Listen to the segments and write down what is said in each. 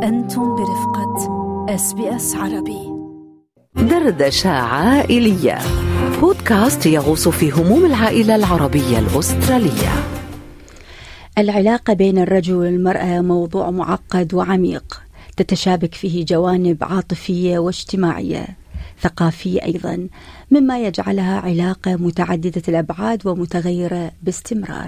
أنتم برفقة اس بي اس عربي دردشة عائلية بودكاست يغوص في هموم العائلة العربية الأسترالية العلاقة بين الرجل والمرأة موضوع معقد وعميق تتشابك فيه جوانب عاطفية واجتماعية ثقافية أيضا مما يجعلها علاقة متعددة الأبعاد ومتغيرة باستمرار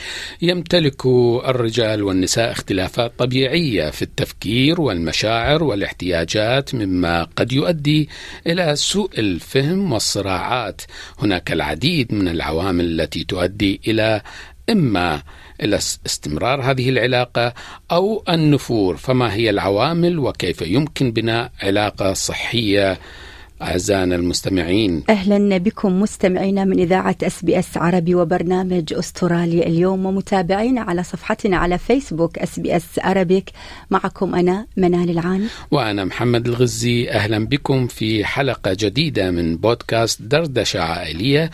يمتلك الرجال والنساء اختلافات طبيعيه في التفكير والمشاعر والاحتياجات مما قد يؤدي الى سوء الفهم والصراعات هناك العديد من العوامل التي تؤدي الى اما الى استمرار هذه العلاقه او النفور فما هي العوامل وكيف يمكن بناء علاقه صحيه أعزائنا المستمعين أهلا بكم مستمعينا من إذاعة أس بي أس عربي وبرنامج أستراليا اليوم ومتابعينا على صفحتنا على فيسبوك أس بي أس أرابيك معكم أنا منال العاني وأنا محمد الغزي أهلا بكم في حلقة جديدة من بودكاست دردشة عائلية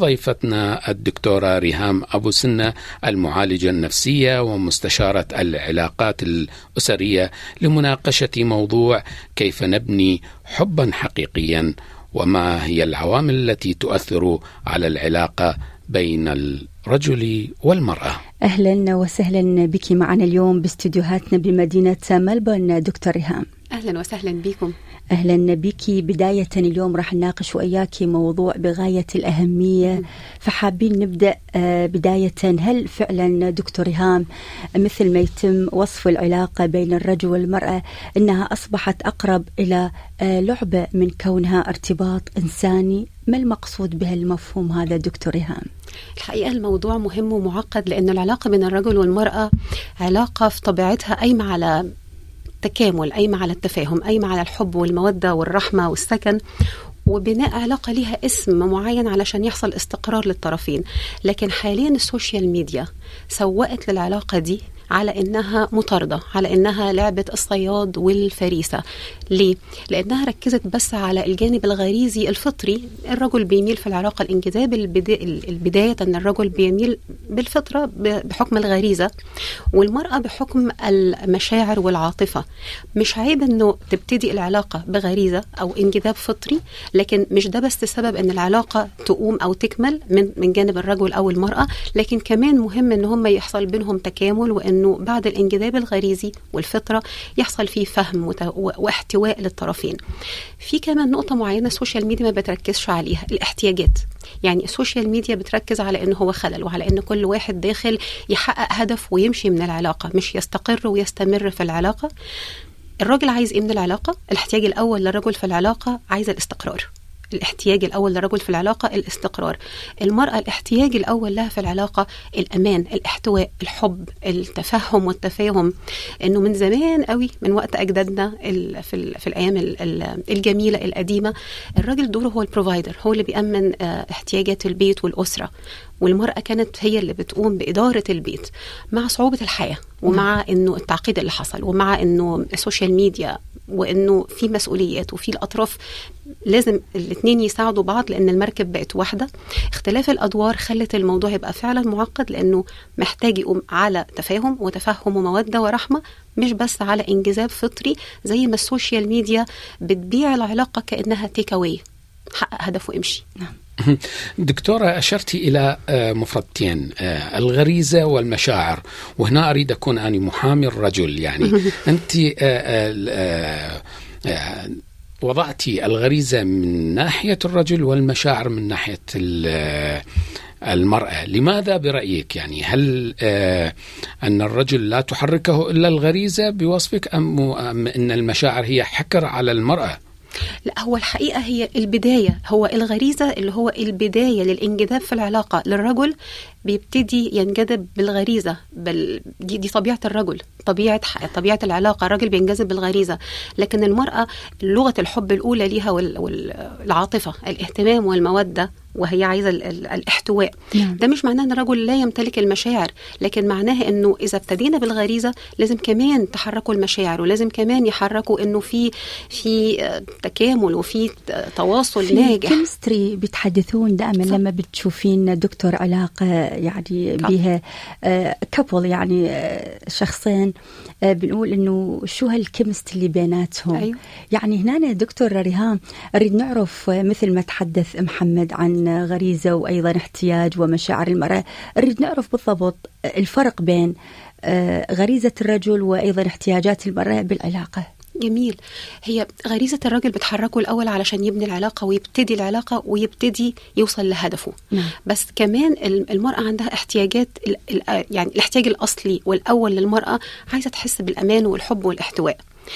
وضيفتنا الدكتورة ريهام أبو سنة المعالجة النفسية ومستشارة العلاقات الأسرية لمناقشة موضوع كيف نبني حبا حقيقيا وما هي العوامل التي تؤثر على العلاقه بين الرجل والمراه. اهلا وسهلا بك معنا اليوم باستديوهاتنا بمدينه ملبورن دكتور ريهام. اهلا وسهلا بكم. اهلا بك بدايه اليوم راح نناقش وياك موضوع بغايه الاهميه فحابين نبدا بدايه هل فعلا دكتور ريهام مثل ما يتم وصف العلاقه بين الرجل والمراه انها اصبحت اقرب الى لعبه من كونها ارتباط انساني ما المقصود بهالمفهوم هذا دكتور ريهام؟ الحقيقه الموضوع مهم ومعقد لأن العلاقه بين الرجل والمراه علاقه في طبيعتها قايمه على تكامل قايمة على التفاهم قايمة على الحب والمودة والرحمة والسكن وبناء علاقة ليها اسم معين علشان يحصل استقرار للطرفين لكن حاليا السوشيال ميديا سوقت للعلاقة دي على انها مطارده على انها لعبه الصياد والفريسه ليه لانها ركزت بس على الجانب الغريزي الفطري الرجل بيميل في العلاقه الانجذاب البدايه ان الرجل بيميل بالفطره بحكم الغريزه والمراه بحكم المشاعر والعاطفه مش عيب انه تبتدي العلاقه بغريزه او انجذاب فطري لكن مش ده بس سبب ان العلاقه تقوم او تكمل من من جانب الرجل او المراه لكن كمان مهم ان هم يحصل بينهم تكامل وان انه بعد الانجذاب الغريزي والفطره يحصل فيه فهم واحتواء للطرفين. في كمان نقطه معينه السوشيال ميديا ما بتركزش عليها الاحتياجات. يعني السوشيال ميديا بتركز على انه هو خلل وعلى ان كل واحد داخل يحقق هدف ويمشي من العلاقه مش يستقر ويستمر في العلاقه. الراجل عايز ايه من العلاقه؟ الاحتياج الاول للرجل في العلاقه عايز الاستقرار. الاحتياج الأول للرجل في العلاقة الاستقرار المرأة الاحتياج الأول لها في العلاقة الأمان الاحتواء الحب التفهم والتفاهم أنه من زمان قوي من وقت أجدادنا في, في الأيام الجميلة القديمة الراجل دوره هو البروفايدر هو اللي بيأمن احتياجات البيت والأسرة والمرأة كانت هي اللي بتقوم بإدارة البيت مع صعوبة الحياة ومع انه التعقيد اللي حصل ومع انه السوشيال ميديا وانه في مسؤوليات وفي الاطراف لازم الاثنين يساعدوا بعض لان المركب بقت واحده اختلاف الادوار خلت الموضوع يبقى فعلا معقد لانه محتاج يقوم على تفاهم وتفهم وموده ورحمه مش بس على انجذاب فطري زي ما السوشيال ميديا بتبيع العلاقه كانها تيك اواي حقق هدف وامشي نعم دكتورة أشرت إلى مفردتين الغريزة والمشاعر وهنا أريد أكون أنا محامي الرجل يعني أنت وضعتي الغريزة من ناحية الرجل والمشاعر من ناحية المرأة لماذا برأيك يعني هل أن الرجل لا تحركه إلا الغريزة بوصفك أم أن المشاعر هي حكر على المرأة لا هو الحقيقة هي البداية هو الغريزة اللي هو البداية للانجذاب في العلاقة للرجل بيبتدي ينجذب بالغريزة بل دي, دي طبيعة الرجل طبيعة طبيعة العلاقة الراجل بينجذب بالغريزة لكن المرأة لغة الحب الأولى ليها والعاطفة الاهتمام والمودة وهي عايزه ال- ال- الاحتواء نعم. ده مش معناه ان الرجل لا يمتلك المشاعر لكن معناه انه اذا ابتدينا بالغريزه لازم كمان تحركوا المشاعر ولازم كمان يحركوا انه في في آه، تكامل وفي آه، تواصل في ناجح كيمستري بيتحدثون دائما صح. لما بتشوفين دكتور علاقة يعني طبعا. بها كابل يعني آه، شخصين آه، بنقول انه شو هالكيمستري اللي بيناتهم أيوة. يعني هنا دكتور ريهام نريد نعرف آه، مثل ما تحدث محمد عن غريزة وايضا احتياج ومشاعر المرأة نريد نعرف بالضبط الفرق بين آه، غريزة الرجل وايضا احتياجات المرأة بالعلاقة جميل هي غريزة الراجل بتحركه الأول علشان يبني العلاقة ويبتدي العلاقة ويبتدي يوصل لهدفه نعم. بس كمان ال- المرأة عندها احتياجات ال- ال- يعني الاحتياج الأصلي والأول للمرأة عايزة تحس بالأمان والحب والاحتواء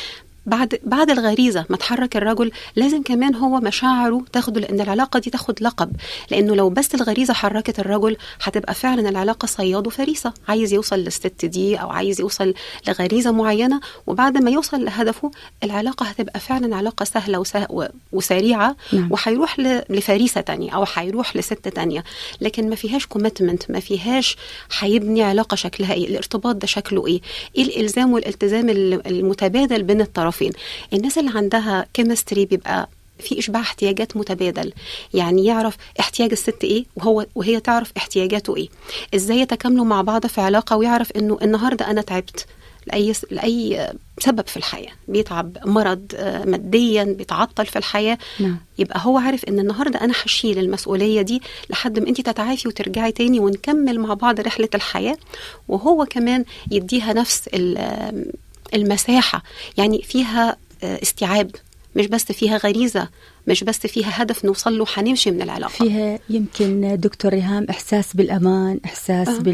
بعد بعد الغريزه ما تحرك الرجل لازم كمان هو مشاعره تاخده لان العلاقه دي تاخد لقب لانه لو بس الغريزه حركت الرجل هتبقى فعلا العلاقه صياد وفريسه عايز يوصل للست دي او عايز يوصل لغريزه معينه وبعد ما يوصل لهدفه العلاقه هتبقى فعلا علاقه سهله وسه... و- وسريعه نعم. وهيروح ل... لفريسه تانية او هيروح لست تانية لكن ما فيهاش كوميتمنت ما فيهاش هيبني علاقه شكلها ايه الارتباط ده شكله ايه ايه الالزام والالتزام ال- المتبادل بين الطرفين الناس اللي عندها كيمستري بيبقى في اشباع احتياجات متبادل يعني يعرف احتياج الست ايه وهو وهي تعرف احتياجاته ايه ازاي يتكاملوا مع بعض في علاقه ويعرف انه النهارده انا تعبت لاي لاي سبب في الحياه بيتعب مرض آه، ماديا بيتعطل في الحياه نعم. يبقى هو عارف ان النهارده انا هشيل المسؤوليه دي لحد ما انت تتعافي وترجعي تاني ونكمل مع بعض رحله الحياه وهو كمان يديها نفس ال- آم، المساحه يعني فيها آه، استيعاب مش بس فيها غريزه مش بس فيها هدف نوصل له هنمشي من العلاقه فيها يمكن دكتور ريهام احساس بالامان احساس آه.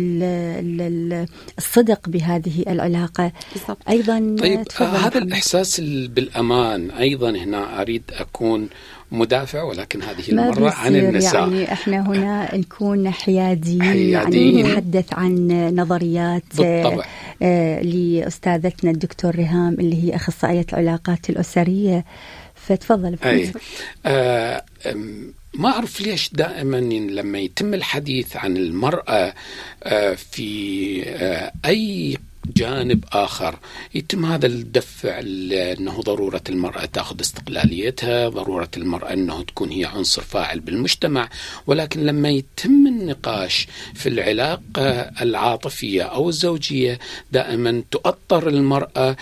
بالصدق بهذه العلاقه بالضبط. ايضا طيب تفضل آه هذا محمد. الإحساس ال- بالأمان أيضا هنا أريد أكون مدافع ولكن هذه ما المرة عن بيصير النساء يعني احنا هنا نكون حياديين حياديين. يعني نتحدث عن نظريات آه، بالطبع. آه، لاستاذتنا الدكتور ريهام اللي هي اخصائيه العلاقات الاسريه فتفضل أي آه أم، ما أعرف ليش دائما لما يتم الحديث عن المرأة آه في آه أي جانب آخر يتم هذا الدفع ل- أنه ضرورة المرأة تأخذ استقلاليتها ضرورة المرأة أنه تكون هي عنصر فاعل بالمجتمع ولكن لما يتم النقاش في العلاقة العاطفية أو الزوجية دائما تؤطر المرأة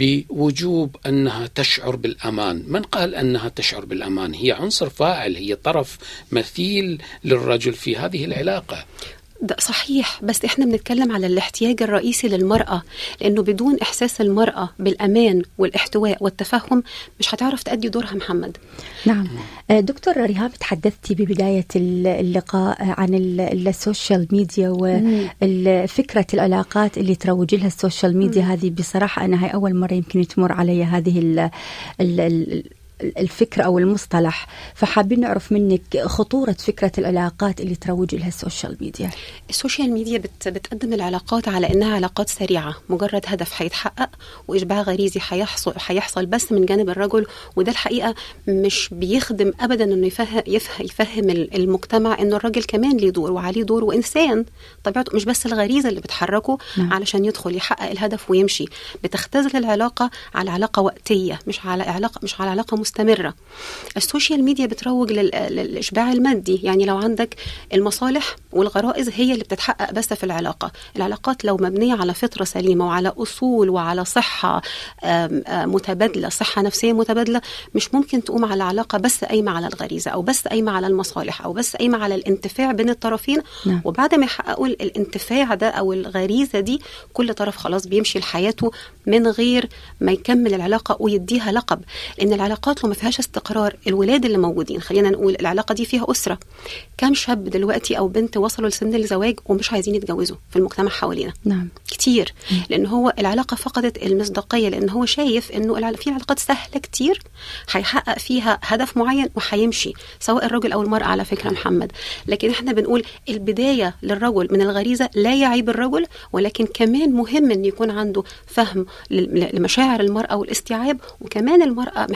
بوجوب أنها تشعر بالأمان من قال أنها تشعر بالأمان هي عنصر فاعل هي طرف مثيل للرجل في هذه العلاقة ده صحيح بس احنا بنتكلم على الاحتياج الرئيسي للمرأة لأنه بدون إحساس المرأة بالأمان والاحتواء والتفهم مش هتعرف تأدي دورها محمد نعم آه، دكتور ريهام تحدثتي ببداية ال- اللقاء عن ال- السوشيال ميديا وفكرة العلاقات اللي تروج لها السوشيال ميديا هذه بصراحة أنا هاي أول مرة يمكن تمر علي هذه ال ال ال الفكرة أو المصطلح فحابين نعرف منك خطورة فكرة العلاقات اللي تروج لها السوشيال ميديا السوشيال ميديا بت بتقدم العلاقات على إنها علاقات سريعة مجرد هدف هيتحقق وإشباع غريزي هيحصل هيحصل بس من جانب الرجل وده الحقيقة مش بيخدم أبدا إنه يفهم يفهم, يفهم ال- المجتمع إنه الراجل كمان ليه دور وعليه دور وإنسان طبيعته مش بس الغريزة اللي بتحركه نعم. علشان يدخل يحقق الهدف ويمشي بتختزل العلاقة على علاقة وقتية مش على علاقة مش على علاقة مستمرة السوشيال ميديا بتروج لل- للإشباع المادي يعني لو عندك المصالح والغرائز هي اللي بتتحقق بس في العلاقة العلاقات لو مبنية على فطرة سليمة وعلى أصول وعلى صحة آم، آم، متبادلة صحة نفسية متبادلة مش ممكن تقوم على علاقة بس قايمة على الغريزة أو بس قايمة على المصالح أو بس قايمة على الانتفاع بين الطرفين نعم. وبعد ما يحققوا ال- الانتفاع ده او الغريزه دي كل طرف خلاص بيمشي لحياته من غير ما يكمل العلاقه ويديها لقب لان العلاقات لو ما فيهاش استقرار الولاد اللي موجودين خلينا نقول العلاقه دي فيها اسره كم شاب دلوقتي او بنت وصلوا لسن الزواج ومش عايزين يتجوزوا في المجتمع حوالينا نعم كتير لان هو العلاقه فقدت المصداقيه لان هو شايف انه الع- في علاقات سهله كتير هيحقق فيها هدف معين وهيمشي سواء الرجل او المراه على فكره محمد لكن احنا بنقول البدايه للرجل من الغريزه لا يعيب الرجل ولكن كمان مهم ان يكون عنده فهم لل- لمشاعر المراه والاستيعاب وكمان المراه محتاجه الأمان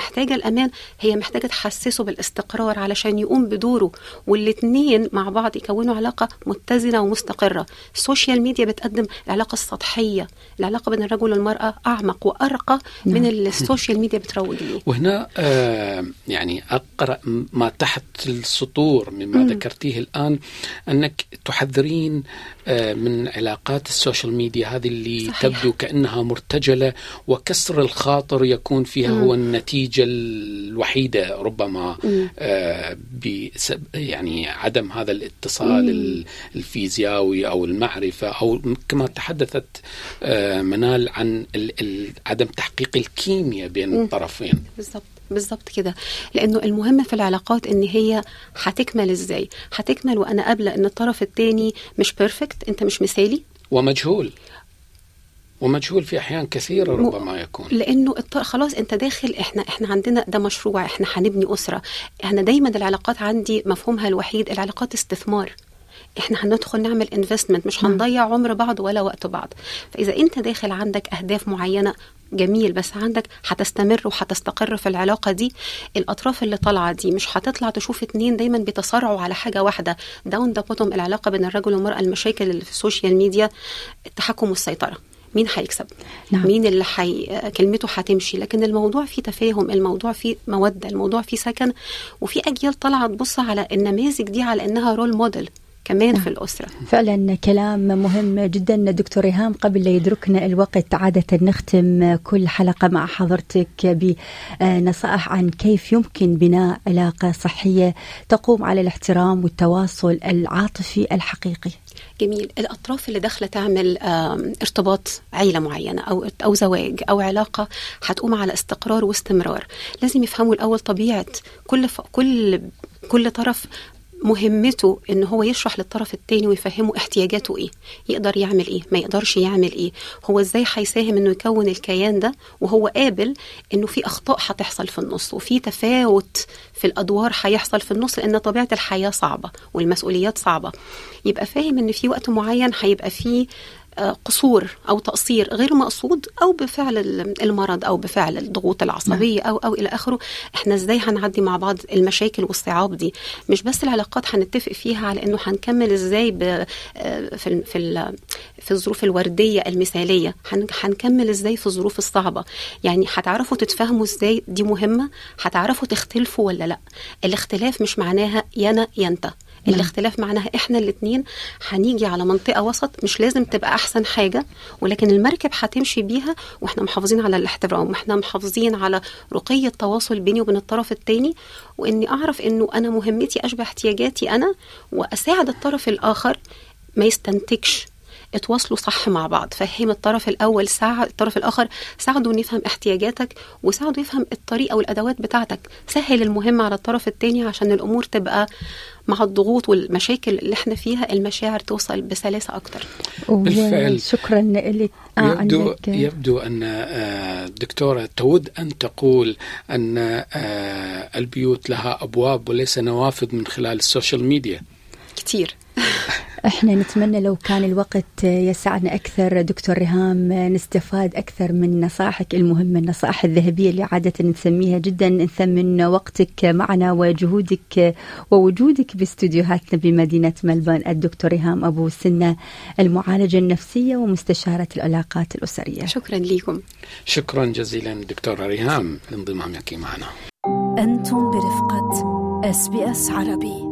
الامان هي محتاجه تحسسه بالاستقرار علشان يقوم بدوره والاثنين مع بعض يكونوا علاقه متزنه ومستقره السوشيال ميديا بتقدم العلاقه السطحيه العلاقه بين الرجل والمراه اعمق وارقى من نعم. اللي السوشيال ميديا بتروج ليه وهنا آه يعني اقرا ما تحت السطور مما ذكرتيه الان انك تحذرين آه من علاقات السوشيال ميديا هذه اللي صحيح. تبدو كانها مرتجله وكسر الخاطر يكون فيها هو النتيجه الوحيده ربما آه بسب يعني عدم هذا الاتصال ال- الفيزيائي او المعرفه او كما تحدثت آه منال عن ال- ال- عدم تحقيق الكيمياء بين الطرفين بالظبط بالظبط كده لانه المهم في العلاقات ان هي هتكمل ازاي هتكمل وانا قابله ان الطرف الثاني مش بيرفكت انت مش مثالي ومجهول ومجهول في احيان كثيره م- ربما يكون لانه الط... خلاص انت داخل احنا احنا عندنا ده مشروع احنا هنبني اسره احنا دايما العلاقات عندي مفهومها الوحيد العلاقات استثمار احنا هندخل نعمل انفستمنت مش هنضيع عمر بعض ولا وقت بعض فاذا انت داخل عندك اهداف معينه جميل بس عندك هتستمر وهتستقر في العلاقة دي الأطراف اللي طالعة دي مش هتطلع تشوف اتنين دايما بيتصارعوا على حاجة واحدة داون ذا بوتوم العلاقة بين الرجل والمرأة المشاكل اللي في السوشيال ميديا التحكم والسيطرة مين هيكسب نعم. مين اللي حي... كلمته هتمشي لكن الموضوع فيه تفاهم الموضوع فيه مودة الموضوع فيه سكن وفي أجيال طالعة تبص على النماذج دي على إنها رول موديل كمان في الأسرة فعلا كلام مهم جدا دكتور ريهام قبل لا يدركنا الوقت عادة نختم كل حلقة مع حضرتك بنصائح عن كيف يمكن بناء علاقة صحية تقوم على الاحترام والتواصل العاطفي الحقيقي جميل الأطراف اللي داخلة تعمل آم، ارتباط عيلة معينة أو أو زواج أو علاقة هتقوم على استقرار واستمرار لازم يفهموا الأول طبيعة كل ف... كل كل طرف مهمته ان هو يشرح للطرف التاني ويفهمه احتياجاته ايه يقدر يعمل ايه ما يقدرش يعمل ايه هو ازاي هيساهم انه يكون الكيان ده وهو قابل انه في اخطاء هتحصل في النص وفي تفاوت في الادوار هيحصل في النص لان طبيعه الحياه صعبه والمسؤوليات صعبه يبقى فاهم ان في وقت معين هيبقى فيه آه، قصور او تقصير غير مقصود او بفعل ال- المرض او بفعل الضغوط العصبيه او او الى اخره احنا ازاي هنعدي مع بعض المشاكل والصعاب دي مش بس العلاقات هنتفق فيها على انه هنكمل ازاي ب- آه، في ال- في ال- في الظروف الورديه المثاليه هن- هنكمل ازاي في الظروف الصعبه يعني هتعرفوا تتفاهموا ازاي دي مهمه هتعرفوا تختلفوا ولا لا الاختلاف مش معناها يانا يا انت الاختلاف معناها احنا الاثنين هنيجي على منطقه وسط مش لازم تبقى احسن حاجه ولكن المركب هتمشي بيها واحنا محافظين على الاحترام واحنا محافظين على رقي التواصل بيني وبين الطرف الثاني واني اعرف انه انا مهمتي اشبه احتياجاتي انا واساعد الطرف الاخر ما يستنتجش اتواصلوا صح مع بعض فهم الطرف الاول ساعد الطرف الاخر ساعده انه يفهم احتياجاتك وساعده يفهم الطريقه والادوات بتاعتك سهل المهمه على الطرف الثاني عشان الامور تبقى مع الضغوط والمشاكل اللي احنا فيها المشاعر توصل بسلاسه اكتر بالفعل. شكرا لك آه يبدو عندك يبدو ان آه، دكتوره تود ان تقول ان آه، البيوت لها ابواب وليس نوافذ من خلال السوشيال ميديا كتير احنا نتمنى لو كان الوقت يسعنا اكثر دكتور ريهام نستفاد اكثر من نصائحك المهمه النصائح الذهبيه اللي عاده نسميها جدا نثمن وقتك معنا وجهودك ووجودك باستديوهاتنا بمدينه ملبون الدكتور ريهام ابو سنه المعالجه النفسيه ومستشاره العلاقات الاسريه شكرا لكم شكرا جزيلا دكتوره ريهام لانضمامك معنا أنتم برفقة اس بي اس عربي